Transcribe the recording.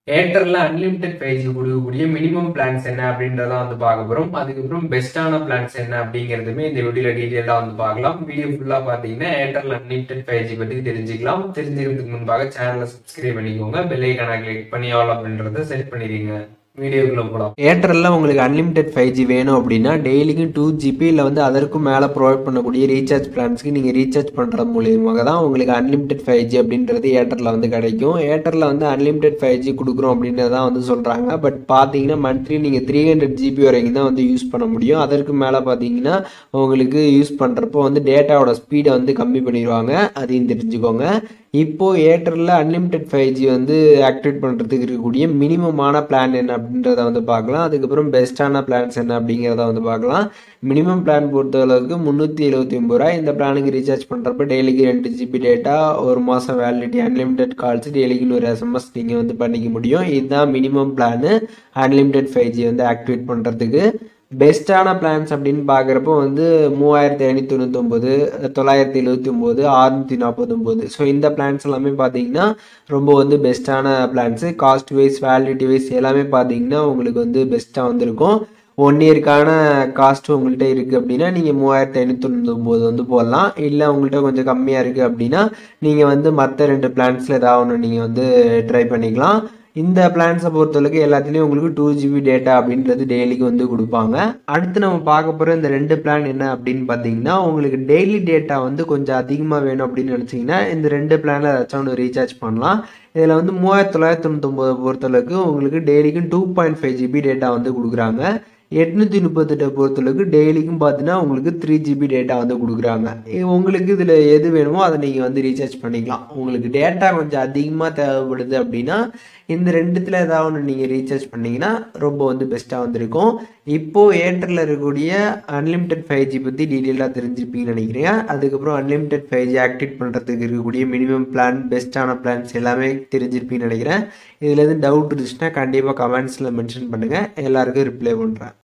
ஏர்டெல்ல unlimited five G கொடுக்கக்கூடிய minimum plans என்ன அப்படின்றத வந்து பார்க்க போகிறோம் அதுக்கப்புறம் பெஸ்ட்டான பிளான்ஸ் என்ன அப்படிங்கிறதுமே இந்த வீடியோவில் டீட்டெயிலாக வந்து பார்க்கலாம் வீடியோ ஃபுல்லாக பார்த்தீங்கன்னா ஏர்டெல் அன்லிமிட்டெட் ஃபைவ் ஜி பற்றி தெரிஞ்சுக்கலாம் தெரிஞ்சுக்கிறதுக்கு முன்பாக சேனலை சப்ஸ்கிரைப் பண்ணிக்கோங்க பெல் ஐக்கான கிளிக் பண்ணி ஆல் அப்படின்றத செட் பண்ணிடுங்க வீடியோக்குள்ள போகலாம் ஏர்டெல்ல உங்களுக்கு அன்லிமிட்டெட் ஃபைவ் ஜி வேணும் அப்படின்னா டெய்லிக்கும் டூ ஜிபி இல்லை வந்து அதற்கும் மேலே ப்ரொவைட் பண்ணக்கூடிய ரீசார்ஜ் பிளான்ஸ்க்கு நீங்கள் ரீசார்ஜ் பண்ணுறது மூலியமாக தான் உங்களுக்கு அன்லிமிட்டெட் ஃபைவ் ஜி அப்படின்றது ஏர்டெல்ல வந்து கிடைக்கும் ஏர்டெல்ல வந்து அன்லிமிட்டெட் ஃபைவ் ஜி கொடுக்குறோம் அப்படின்றது தான் வந்து சொல்கிறாங்க பட் பார்த்தீங்கன்னா மந்த்லி நீங்கள் த்ரீ ஹண்ட்ரட் ஜிபி வரைக்கும் தான் வந்து யூஸ் பண்ண முடியும் அதற்கு மேலே பார்த்தீங்கன்னா உங்களுக்கு யூஸ் பண்ணுறப்போ வந்து டேட்டாவோட ஸ்பீடை வந்து கம்மி பண்ணிடுவாங்க அதையும் தெரிஞ்சுக்கோங்க இப்போ ஏர்டெல்ல அன்லிமிட்டெட் ஃபைவ் ஜி வந்து ஆக்டிவேட் பண்ணுறதுக்கு இருக்கக்கூடிய மினிமமான பிளான் என்ன அப்படின்றத வந்து பார்க்கலாம் அதுக்கப்புறம் பெஸ்ட்டான பிளான்ஸ் என்ன அப்படிங்கிறத வந்து பார்க்கலாம் மினிமம் பிளான் பொறுத்தளவுக்கு முந்நூற்றி எழுபத்தி ஒம்பது ரூபா இந்த பிளானுக்கு ரீசார்ஜ் பண்ணுறப்ப டெய்லிக்கு ரெண்டு ஜிபி டேட்டா ஒரு மாதம் வேலிடிட்டி அன்லிமிட்டெட் கால்ஸ் டெய்லிக்கு ஒரு எஸ்எம்எஸ் நீங்கள் வந்து பண்ணிக்க முடியும் இதுதான் minimum plan unlimited five G வந்து ஆக்டிவேட் பண்ணுறதுக்கு பெஸ்ட்டான பிளான்ஸ் அப்படின்னு பார்க்குறப்போ வந்து மூவாயிரத்தி ஐநூற்றி தொண்ணூத்தொம்பது தொள்ளாயிரத்தி எழுபத்தி ஒம்பது அறுநூற்றி நாற்பத்தொம்போது ஸோ இந்த பிளான்ஸ் எல்லாமே பார்த்தீங்கன்னா ரொம்ப வந்து பெஸ்ட்டான plans cost wise validity wise எல்லாமே பார்த்தீங்கன்னா உங்களுக்கு வந்து பெஸ்ட்டாக வந்திருக்கும் ஒன் இயருக்கான காஸ்ட் உங்கள்கிட்ட இருக்குது அப்படின்னா நீங்கள் மூவாயிரத்தி ஐநூற்றி தொண்ணூத்தொம்பது வந்து போடலாம் இல்லை உங்கள்கிட்ட கொஞ்சம் கம்மியாக இருக்குது அப்படின்னா நீங்கள் வந்து மற்ற ரெண்டு பிளான்ஸில் ஏதாவது ஒன்று நீங்கள் வந்து ட்ரை பண்ணிக்கலாம் இந்த பிளான்ஸை பொறுத்தளவுக்கு எல்லாத்துலேயும் உங்களுக்கு டூ ஜிபி டேட்டா அப்படின்றது டெய்லிக்கு வந்து கொடுப்பாங்க அடுத்து நம்ம பார்க்க போகிற இந்த ரெண்டு பிளான் என்ன அப்படின்னு பார்த்தீங்கன்னா உங்களுக்கு டெய்லி டேட்டா வந்து கொஞ்சம் அதிகமாக வேணும் அப்படின்னு நினச்சிங்கன்னா இந்த ரெண்டு பிளானில் ஏதாச்சும் ஒன்று ரீசார்ஜ் பண்ணலாம் இதில் வந்து மூவாயிரத்தி தொள்ளாயிரத்தி தொண்ணூத்தொம்பது பொறுத்தளவுக்கு உங்களுக்கு டெய்லிக்கும் two point five GB data வந்து கொடுக்குறாங்க எட்நூற்றி முப்பத்தெட்டை பொறுத்தளவுக்கு டெய்லிக்கும் பார்த்தீங்கன்னா உங்களுக்கு த்ரீ ஜிபி டேட்டா வந்து கொடுக்குறாங்க உங்களுக்கு இதில் எது வேணுமோ அதை நீங்கள் வந்து ரீசார்ஜ் பண்ணிக்கலாம் உங்களுக்கு டேட்டா கொஞ்சம் அதிகமாக தேவைப்படுது அப்படின்னா இந்த ரெண்டுத்தில் ஏதாவது ஒன்று நீங்கள் ரீசார்ஜ் பண்ணிங்கன்னா ரொம்ப வந்து பெஸ்ட்டாக வந்திருக்கும் இப்போது ஏர்டெல்லில் இருக்கக்கூடிய அன்லிமிட்டெட் ஃபைவ் ஜி பற்றி டீட்டெயிலாக தெரிஞ்சிருப்பீங்கன்னு நினைக்கிறேன் அதுக்கப்புறம் அன்லிமிட்டெட் ஃபைவ் ஜி ஆக்டிவேட் பண்ணுறதுக்கு இருக்கக்கூடிய மினிமம் பிளான் பெஸ்ட்டான பிளான்ஸ் எல்லாமே தெரிஞ்சிருப்பீங்கன்னு நினைக்கிறேன் இதில் எதுவும் டவுட் இருந்துச்சுன்னா கண்டிப்பாக கமெண்ட்ஸில் மென்ஷன் பண்ணுங்கள் எல்லாருக்கும் ரிப்ளை பண்ணுறேன்